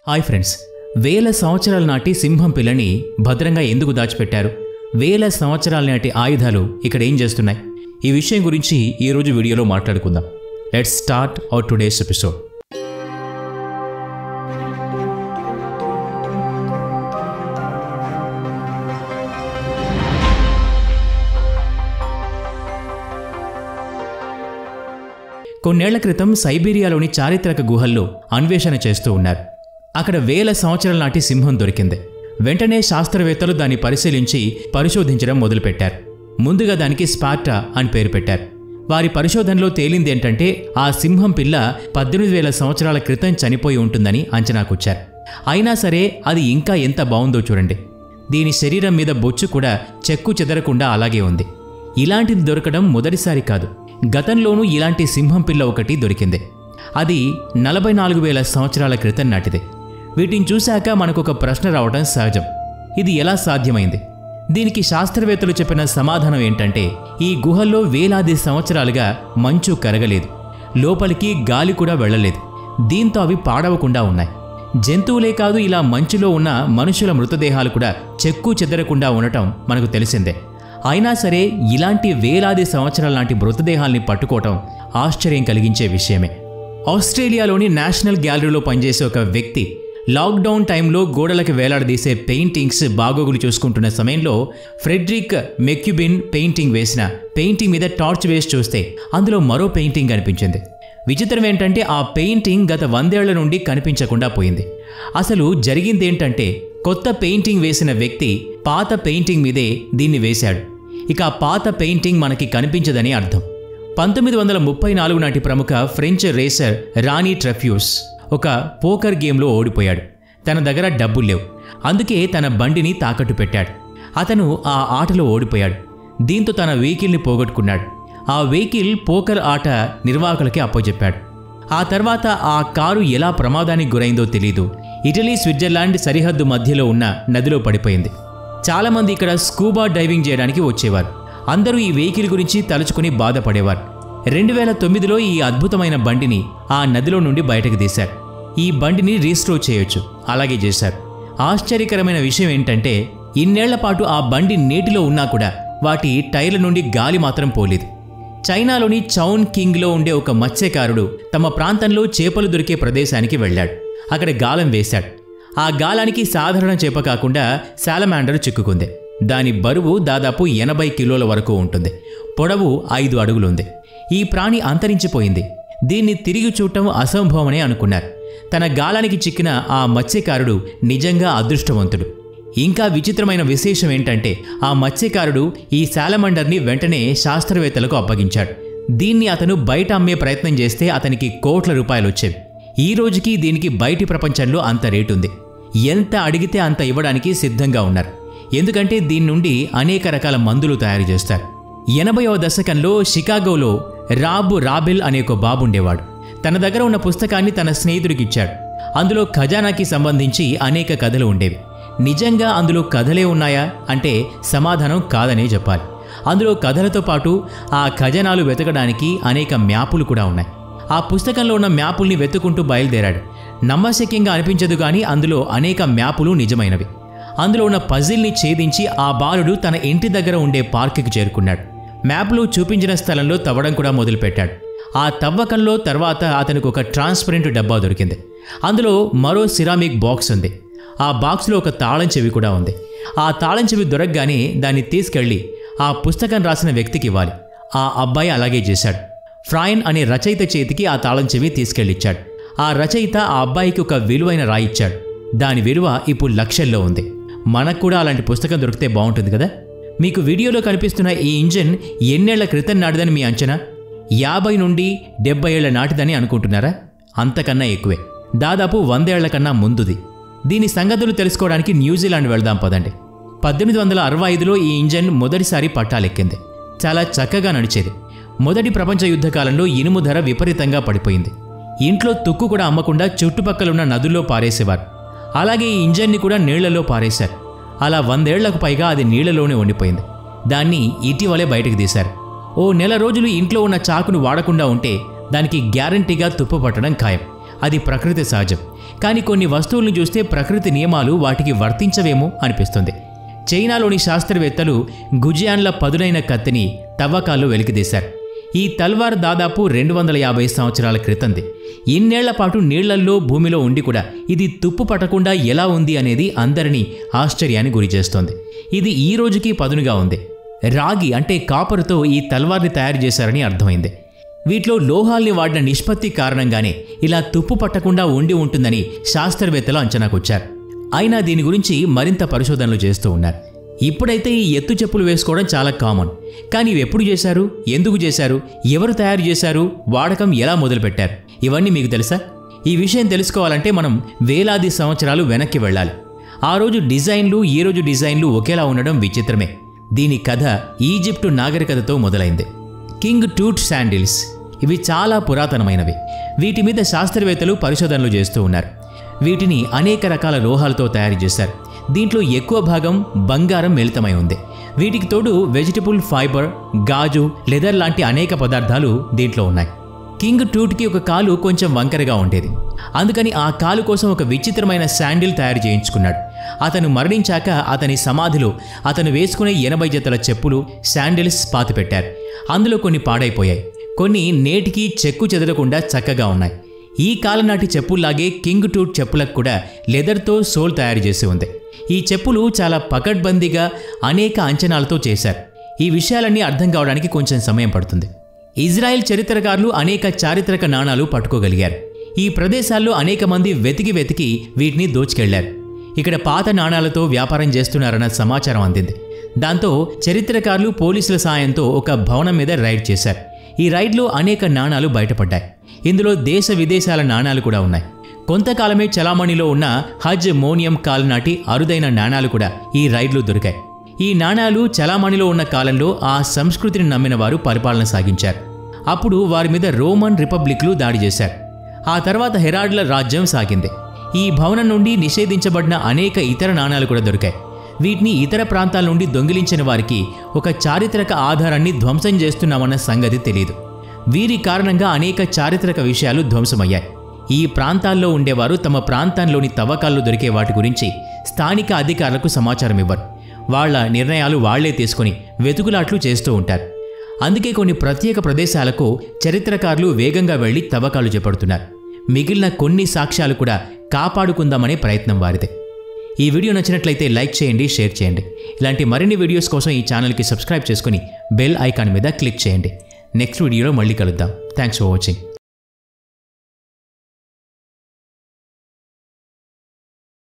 hi friends వేల సంవత్సరాల నాటి సింహం పిల్లని భద్రంగా ఎందుకు దాచిపెట్టారు వేల సంవత్సరాల నాటి ఆయుధాలు ఇక్కడ ఏం చేస్తున్నాయి ఈ విషయం గురించి ఈరోజు వీడియోలో మాట్లాడుకుందాం let's start our today's episode కొన్నేళ్ల క్రితం సైబీరియాలోని చారిత్రక గుహల్లో అన్వేషణ చేస్తూ ఉన్నారు అక్కడ వేల సంవత్సరాల నాటి సింహం దొరికింది వెంటనే శాస్త్రవేత్తలు దాన్ని పరిశీలించి పరిశోధించడం మొదలుపెట్టారు ముందుగా దానికి స్పార్టా అని పేరు పెట్టారు వారి పరిశోధనలో తేలింది ఏంటంటే ఆ సింహం పిల్ల పద్దెనిమిది వేల సంవత్సరాల క్రితం చనిపోయి ఉంటుందని అంచనాకొచ్చారు అయినా సరే అది ఇంకా ఎంత బాగుందో చూడండి దీని శరీరం మీద బొచ్చు కూడా చెక్కు చెదరకుండా అలాగే ఉంది ఇలాంటిది దొరకడం మొదటిసారి కాదు గతంలోనూ ఇలాంటి సింహం పిల్ల ఒకటి దొరికింది అది నలభై నాలుగు వేల సంవత్సరాల క్రితం నాటిది వీటిని చూశాక మనకు ఒక ప్రశ్న రావడం సహజం ఇది ఎలా సాధ్యమైంది దీనికి శాస్త్రవేత్తలు చెప్పిన సమాధానం ఏంటంటే ఈ గుహల్లో వేలాది సంవత్సరాలుగా మంచు కరగలేదు లోపలికి గాలి కూడా వెళ్ళలేదు దీంతో అవి పాడవకుండా ఉన్నాయి జంతువులే కాదు ఇలా మంచులో ఉన్న మనుషుల మృతదేహాలు కూడా చెక్కు చెదరకుండా ఉండటం మనకు తెలిసిందే అయినా సరే ఇలాంటి వేలాది సంవత్సరాల నాటి మృతదేహాల్ని పట్టుకోవటం ఆశ్చర్యం కలిగించే విషయమే ఆస్ట్రేలియాలోని నేషనల్ గ్యాలరీలో పనిచేసే ఒక వ్యక్తి లాక్డౌన్ టైంలో గోడలకు వేలాడదీసే పెయింటింగ్స్ బాగోగులు చూసుకుంటున్న సమయంలో ఫ్రెడ్రిక్ మెక్యుబిన్ పెయింటింగ్ వేసిన పెయింటింగ్ మీద టార్చ్ వేసి చూస్తే అందులో మరో పెయింటింగ్ కనిపించింది విచిత్రం ఏంటంటే ఆ పెయింటింగ్ గత వందేళ్ల నుండి కనిపించకుండా పోయింది అసలు జరిగిందేంటంటే కొత్త పెయింటింగ్ వేసిన వ్యక్తి పాత పెయింటింగ్ మీదే దీన్ని వేశాడు ఇక ఆ పాత పెయింటింగ్ మనకి కనిపించదని అర్థం పంతొమ్మిది వందల ముప్పై నాలుగు నాటి ప్రముఖ ఫ్రెంచ్ రేసర్ రానీ ట్రఫ్యూస్ ఒక పోకర్ గేమ్లో ఓడిపోయాడు తన దగ్గర డబ్బులు లేవు అందుకే తన బండిని తాకట్టు పెట్టాడు అతను ఆ ఆటలో ఓడిపోయాడు దీంతో తన వెహికల్ని పోగొట్టుకున్నాడు ఆ వెహికల్ పోకర్ ఆట నిర్వాహకులకి అప్పచెప్పాడు ఆ తర్వాత ఆ కారు ఎలా ప్రమాదానికి గురైందో తెలీదు ఇటలీ స్విట్జర్లాండ్ సరిహద్దు మధ్యలో ఉన్న నదిలో పడిపోయింది చాలామంది ఇక్కడ స్కూబా డైవింగ్ చేయడానికి వచ్చేవారు అందరూ ఈ వెహికల్ గురించి తలుచుకుని బాధపడేవారు రెండు వేల తొమ్మిదిలో ఈ అద్భుతమైన బండిని ఆ నదిలో నుండి బయటకు తీశారు ఈ బండిని రీస్టోర్ చేయొచ్చు అలాగే చేశారు ఆశ్చర్యకరమైన విషయం ఏంటంటే ఇన్నేళ్ల పాటు ఆ బండి నీటిలో ఉన్నా కూడా వాటి టైర్ల నుండి గాలి మాత్రం పోలేదు చైనాలోని చౌన్ కింగ్లో ఉండే ఒక మత్స్యకారుడు తమ ప్రాంతంలో చేపలు దొరికే ప్రదేశానికి వెళ్ళాడు అక్కడ గాలం వేశాడు ఆ గాలానికి సాధారణ చేప కాకుండా సాలమాండర్ చిక్కుకుంది దాని బరువు దాదాపు ఎనభై కిలోల వరకు ఉంటుంది పొడవు ఐదు అడుగులుంది ఈ ప్రాణి అంతరించిపోయింది దీన్ని తిరిగి చూడటం అసంభవమనే అనుకున్నారు తన గాలానికి చిక్కిన ఆ మత్స్యకారుడు నిజంగా అదృష్టవంతుడు ఇంకా విచిత్రమైన విశేషం ఏంటంటే ఆ మత్స్యకారుడు ఈ సాలమండర్ని వెంటనే శాస్త్రవేత్తలకు అప్పగించాడు దీన్ని అతను బయట అమ్మే ప్రయత్నం చేస్తే అతనికి కోట్ల రూపాయలు వచ్చేవి ఈ రోజుకి దీనికి బయటి ప్రపంచంలో అంత రేటుంది ఎంత అడిగితే అంత ఇవ్వడానికి సిద్ధంగా ఉన్నారు ఎందుకంటే దీని నుండి అనేక రకాల మందులు తయారు చేస్తారు ఎనభైవ దశకంలో షికాగోలో రాబు రాబెల్ అనే ఒక బాబు ఉండేవాడు తన దగ్గర ఉన్న పుస్తకాన్ని తన స్నేహితుడికి ఇచ్చాడు అందులో ఖజానాకి సంబంధించి అనేక కథలు ఉండేవి నిజంగా అందులో కథలే ఉన్నాయా అంటే సమాధానం కాదనే చెప్పాలి అందులో కథలతో పాటు ఆ ఖజానాలు వెతకడానికి అనేక మ్యాపులు కూడా ఉన్నాయి ఆ పుస్తకంలో ఉన్న మ్యాపుల్ని వెతుకుంటూ బయలుదేరాడు నమ్మశక్యంగా అనిపించదు కానీ అందులో అనేక మ్యాపులు నిజమైనవి అందులో ఉన్న పజిల్ని ఛేదించి ఆ బాలుడు తన ఇంటి దగ్గర ఉండే పార్కుకి చేరుకున్నాడు మ్యాప్లో చూపించిన స్థలంలో తవ్వడం కూడా మొదలుపెట్టాడు ఆ తవ్వకంలో తర్వాత అతనికి ఒక ట్రాన్స్పరెంట్ డబ్బా దొరికింది అందులో మరో సిరామిక్ బాక్స్ ఉంది ఆ బాక్స్లో ఒక తాళం చెవి కూడా ఉంది ఆ తాళం చెవి దొరకగానే దాన్ని తీసుకెళ్ళి ఆ పుస్తకం రాసిన వ్యక్తికి ఇవ్వాలి ఆ అబ్బాయి అలాగే చేశాడు ఫ్రాయిన్ అనే రచయిత చేతికి ఆ తాళం చెవి తీసుకెళ్ళిచ్చాడు ఆ రచయిత ఆ అబ్బాయికి ఒక విలువైన రాయిచ్చాడు దాని విలువ ఇప్పుడు లక్షల్లో ఉంది మనకు కూడా అలాంటి పుస్తకం దొరికితే బాగుంటుంది కదా మీకు వీడియోలో కనిపిస్తున్న ఈ ఇంజిన్ ఎన్నేళ్ల క్రితం నాటిదని మీ అంచనా యాభై నుండి డెబ్బై ఏళ్ల నాటిదని అనుకుంటున్నారా అంతకన్నా ఎక్కువే దాదాపు వందేళ్ల కన్నా ముందుది దీని సంగతులు తెలుసుకోవడానికి న్యూజిలాండ్ వెళ్దాం పదండి పద్దెనిమిది వందల అరవై ఐదులో ఈ ఇంజన్ మొదటిసారి పట్టాలెక్కింది చాలా చక్కగా నడిచేది మొదటి ప్రపంచ యుద్ధ కాలంలో ఇనుము ధర విపరీతంగా పడిపోయింది ఇంట్లో తుక్కు కూడా అమ్మకుండా చుట్టుపక్కలున్న నదుల్లో పారేసేవారు అలాగే ఈ ఇంజన్ని కూడా నీళ్లలో పారేశారు అలా వందేళ్లకు పైగా అది నీళ్లలోనే ఉండిపోయింది దాన్ని ఇటీవలే బయటకు తీశారు ఓ నెల రోజులు ఇంట్లో ఉన్న చాకును వాడకుండా ఉంటే దానికి గ్యారంటీగా తుప్పు పట్టడం ఖాయం అది ప్రకృతి సహజం కానీ కొన్ని వస్తువులను చూస్తే ప్రకృతి నియమాలు వాటికి వర్తించవేమో అనిపిస్తుంది చైనాలోని శాస్త్రవేత్తలు గుజియాన్ల పదునైన కత్తిని తవ్వకాల్లో వెలికితీశారు ఈ తల్వార్ దాదాపు రెండు వందల యాభై సంవత్సరాల క్రితంది ఇన్నేళ్ల పాటు నీళ్లల్లో భూమిలో ఉండి కూడా ఇది తుప్పు పట్టకుండా ఎలా ఉంది అనేది అందరినీ ఆశ్చర్యానికి గురిచేస్తోంది ఇది ఈ రోజుకి పదునుగా ఉంది రాగి అంటే కాపరుతో ఈ తల్వార్ని తయారు చేశారని అర్థమైంది వీటిలో లోహాల్ని వాడిన నిష్పత్తి కారణంగానే ఇలా తుప్పు పట్టకుండా ఉండి ఉంటుందని శాస్త్రవేత్తలు అంచనాకొచ్చారు అయినా దీని గురించి మరింత పరిశోధనలు చేస్తూ ఉన్నారు ఇప్పుడైతే ఈ ఎత్తు చెప్పులు వేసుకోవడం చాలా కామన్ కానీ ఇవి ఎప్పుడు చేశారు ఎందుకు చేశారు ఎవరు తయారు చేశారు వాడకం ఎలా మొదలుపెట్టారు ఇవన్నీ మీకు తెలుసా ఈ విషయం తెలుసుకోవాలంటే మనం వేలాది సంవత్సరాలు వెనక్కి వెళ్ళాలి ఆ రోజు డిజైన్లు ఈ రోజు డిజైన్లు ఒకేలా ఉండడం విచిత్రమే దీని కథ ఈజిప్టు నాగరికతతో మొదలైంది కింగ్ టూట్ శాండిల్స్ ఇవి చాలా పురాతనమైనవి వీటి మీద శాస్త్రవేత్తలు పరిశోధనలు చేస్తూ ఉన్నారు వీటిని అనేక రకాల లోహాలతో తయారు చేశారు దీంట్లో ఎక్కువ భాగం బంగారం మిళితమై ఉంది వీటికి తోడు వెజిటబుల్ ఫైబర్ గాజు లెదర్ లాంటి అనేక పదార్థాలు దీంట్లో ఉన్నాయి కింగ్ టూట్కి ఒక కాలు కొంచెం వంకరగా ఉండేది అందుకని ఆ కాలు కోసం ఒక విచిత్రమైన శాండిల్ తయారు చేయించుకున్నాడు అతను మరణించాక అతని సమాధిలో అతను వేసుకునే ఎనభై జతల చెప్పులు శాండిల్స్ పాతిపెట్టారు అందులో కొన్ని పాడైపోయాయి కొన్ని నేటికి చెక్కు చెదరకుండా చక్కగా ఉన్నాయి ఈ కాలనాటి చెప్పుల్లాగే కింగ్ టూట్ చెప్పులకు కూడా లెదర్తో సోల్ తయారు చేసి ఉంది ఈ చెప్పులు చాలా పకడ్బందీగా అనేక అంచనాలతో చేశారు ఈ విషయాలన్నీ అర్థం కావడానికి కొంచెం సమయం పడుతుంది ఇజ్రాయెల్ చరిత్రకారులు అనేక చారిత్రక నాణాలు పట్టుకోగలిగారు ఈ ప్రదేశాల్లో అనేక మంది వెతికి వెతికి వీటిని దోచుకెళ్లారు ఇక్కడ పాత నాణాలతో వ్యాపారం చేస్తున్నారన్న సమాచారం అందింది దాంతో చరిత్రకారులు పోలీసుల సాయంతో ఒక భవనం మీద రైడ్ చేశారు ఈ రైడ్లో అనేక నాణాలు బయటపడ్డాయి ఇందులో దేశ విదేశాల నాణాలు కూడా ఉన్నాయి కొంతకాలమే చలామణిలో ఉన్న హజ్ మోనియం కాల్ నాటి అరుదైన నాణాలు కూడా ఈ రైడ్లో దొరికాయి ఈ నాణాలు చలామణిలో ఉన్న కాలంలో ఆ సంస్కృతిని నమ్మిన వారు పరిపాలన సాగించారు అప్పుడు వారి మీద రోమన్ రిపబ్లిక్లు దాడి చేశారు ఆ తర్వాత హెరాడ్ల రాజ్యం సాగింది ఈ భవనం నుండి నిషేధించబడిన అనేక ఇతర నాణాలు కూడా దొరికాయి వీటిని ఇతర ప్రాంతాల నుండి దొంగిలించిన వారికి ఒక చారిత్రక ఆధారాన్ని ధ్వంసం చేస్తున్నామన్న సంగతి తెలియదు వీరి కారణంగా అనేక చారిత్రక విషయాలు ధ్వంసమయ్యాయి ఈ ప్రాంతాల్లో ఉండేవారు తమ ప్రాంతంలోని తవ్వకాల్లో దొరికే వాటి గురించి స్థానిక అధికారులకు సమాచారం ఇవ్వరు వాళ్ళ నిర్ణయాలు వాళ్లే తీసుకొని వెతుకులాట్లు చేస్తూ ఉంటారు అందుకే కొన్ని ప్రత్యేక ప్రదేశాలకు చరిత్రకారులు వేగంగా వెళ్లి తవ్వకాలు చేపడుతున్నారు మిగిలిన కొన్ని సాక్ష్యాలు కూడా కాపాడుకుందామనే ప్రయత్నం వారిదే ఈ వీడియో నచ్చినట్లయితే లైక్ చేయండి షేర్ చేయండి ఇలాంటి మరిన్ని వీడియోస్ కోసం ఈ ఛానల్కి సబ్స్క్రైబ్ చేసుకుని బెల్ ఐకాన్ మీద క్లిక్ చేయండి నెక్స్ట్ వీడియోలో మళ్ళీ కలుద్దాం థ్యాంక్స్ ఫర్ వాచింగ్